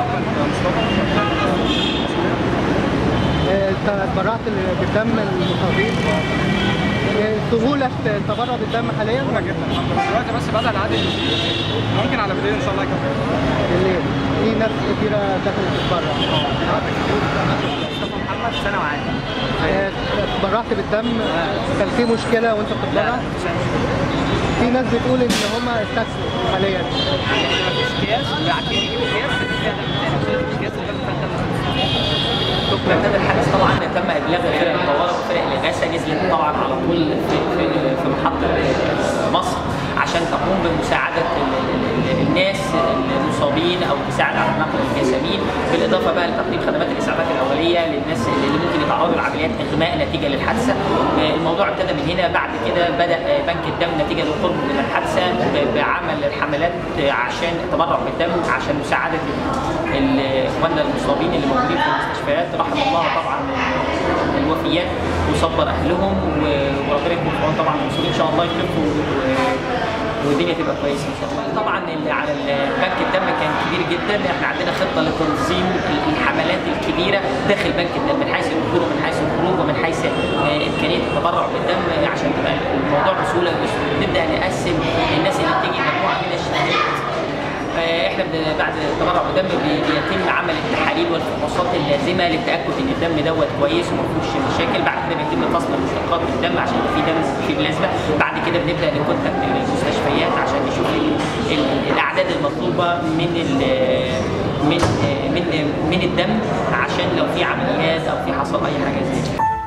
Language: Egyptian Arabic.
محمد مصطفى آه، انت اتبرعت بالدم المصابين آه، سهولة التبرع بالدم حاليا سهولة جدا الحمد لله دلوقتي بس بدأ العادي ممكن على بالليل ان شاء الله يكمل بالليل في ناس كتيرة دخلت تتبرع مصطفى محمد سنه وعادي آه، اتبرعت بالدم كان في مشكلة وانت بتتبرع في ناس بتقول ان هما استكسوا حاليا مفيش قياس عارفين يجيبوا قياس مفيش قياس مرتب الحدث طبعا تم ابلاغ فرق الطوارئ وفرق الاغاثه نزلت طبعا على طول في في في محطه مصر عشان تقوم بمساعده ال- ال- ال- الناس المصابين او تساعد على نقل الجسامين بالاضافه بقى لتقديم خدمات الاسعافات الاوليه للناس اللي ممكن يتعرضوا لعمليات اغماء نتيجه للحادثه آه، الموضوع ابتدى من هنا بعد كده بدا آه، بنك الدم نتيجه للقرب من الحادثه ب- بعمل الحملات آه، عشان التبرع بالدم عشان مساعده ال- ال- اخواننا المصابين اللي موجودين في المستشفيات رحم الله طبعا الوفيات وصبر اهلهم و- وربنا يكون في عون طبعا المسؤولين ان شاء الله يخفوا و- والدنيا تبقى كويسه ان شاء الله. طبعا اللي على ال- بنك الدم كان كبير جدا احنا عندنا خطه لتنظيم ال- الحملات الكبيره داخل بنك الدم من حيث الدخول ومن حيث الخروج ومن حيث آه، امكانيه التبرع بالدم عشان تبقى الموضوع بسهوله نبدا نقسم الناس اللي بتيجي مجموعه من الشهادات آه، احنا بن- بعد التبرع بالدم بي- بيتم عمل التحاليل والفحوصات اللازمه للتاكد ان الدم دوت كويس وما فيهوش مشاكل بعد كده بيتم فصل مشتقات الدم عشان يبقى في دم في بلازما بعد كده بنبدا نكونتاكت المستشفيات عشان نشوف ال- ال- الاعداد المطلوبه من ال- من من من الدم عشان لو في عمليات او في حصل اي حاجه زي كده